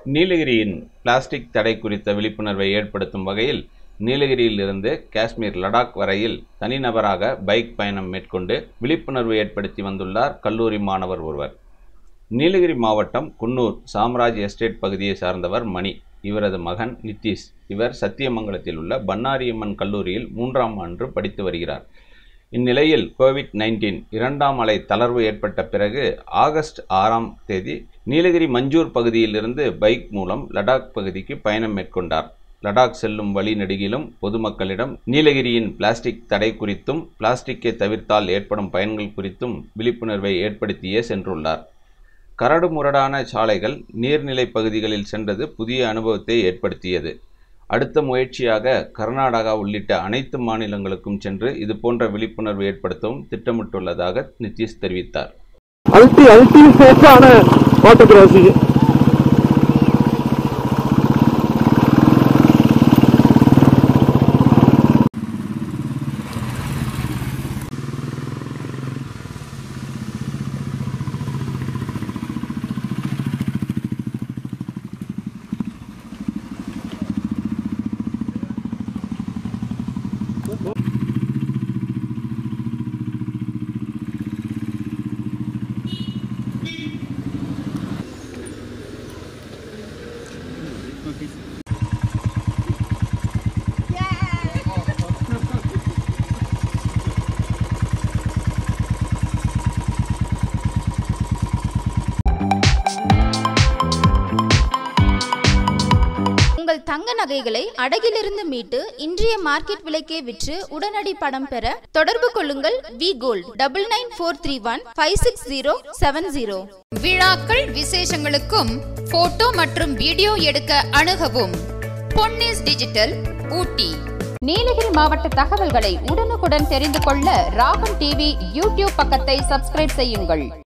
நீலகிரியின் plastic தடை குறித்த விழிப்புணர்வை ஏற்படுத்தும் வகையில் நீலகிரியில் இருந்து காஷ்மீர் லடாக் வரையில் தனிநபராக பைக் பயணம் மேற்கொண்டு விழிப்புணர்வு ஏற்படுத்தி வந்துள்ளார் கல்லூரி மாணவர் ஒருவர் நீலகிரி மாவட்டம் குன்னூர் சாம்ராஜ் எஸ்டேட் பகுதியை சார்ந்தவர் மணி இவரது மகன் நித்தீஷ் இவர் சத்தியமங்கலத்தில் உள்ள பன்னாரியம்மன் கல்லூரியில் மூன்றாம் ஆண்டு படித்து வருகிறார் இந்நிலையில் கோவிட் நைன்டீன் இரண்டாம் அலை தளர்வு ஏற்பட்ட பிறகு ஆகஸ்ட் ஆறாம் தேதி நீலகிரி மஞ்சூர் பகுதியிலிருந்து பைக் மூலம் லடாக் பகுதிக்கு பயணம் மேற்கொண்டார் லடாக் செல்லும் வழி நெடுகிலும் பொதுமக்களிடம் நீலகிரியின் பிளாஸ்டிக் தடை குறித்தும் பிளாஸ்டிக்கை தவிர்த்தால் ஏற்படும் பயன்கள் குறித்தும் விழிப்புணர்வை ஏற்படுத்தியே சென்றுள்ளார் கரடுமுரடான சாலைகள் நீர்நிலை பகுதிகளில் சென்றது புதிய அனுபவத்தை ஏற்படுத்தியது அடுத்த முயற்சியாக கர்நாடகா உள்ளிட்ட அனைத்து மாநிலங்களுக்கும் சென்று இதுபோன்ற விழிப்புணர்வு ஏற்படுத்தவும் திட்டமிட்டுள்ளதாக நிதிஷ் தெரிவித்தார் அல்டி அல்டி சேஃபான ஓட்டோகிராஃபி உங்கள் தங்க நகைகளை அடகிலிருந்து மீட்டு இன்றைய மார்க்கெட் விலைக்கே விற்று உடனடி பணம் பெற தொடர்பு கொள்ளுங்கள் V gold double nine four three one five six zero seven zero விழாக்கள் விசேஷங்களுக்கும் போட்டோ மற்றும் வீடியோ எடுக்க அணுகவும் பொன்னிஸ் டிஜிட்டல் ஊட்டி நீலகிரி மாவட்ட தகவல்களை உடனுக்குடன் தெரிந்து கொள்ள ராகம் டிவி யூடியூப் பக்கத்தை சப்ஸ்கிரைப் செய்யுங்கள்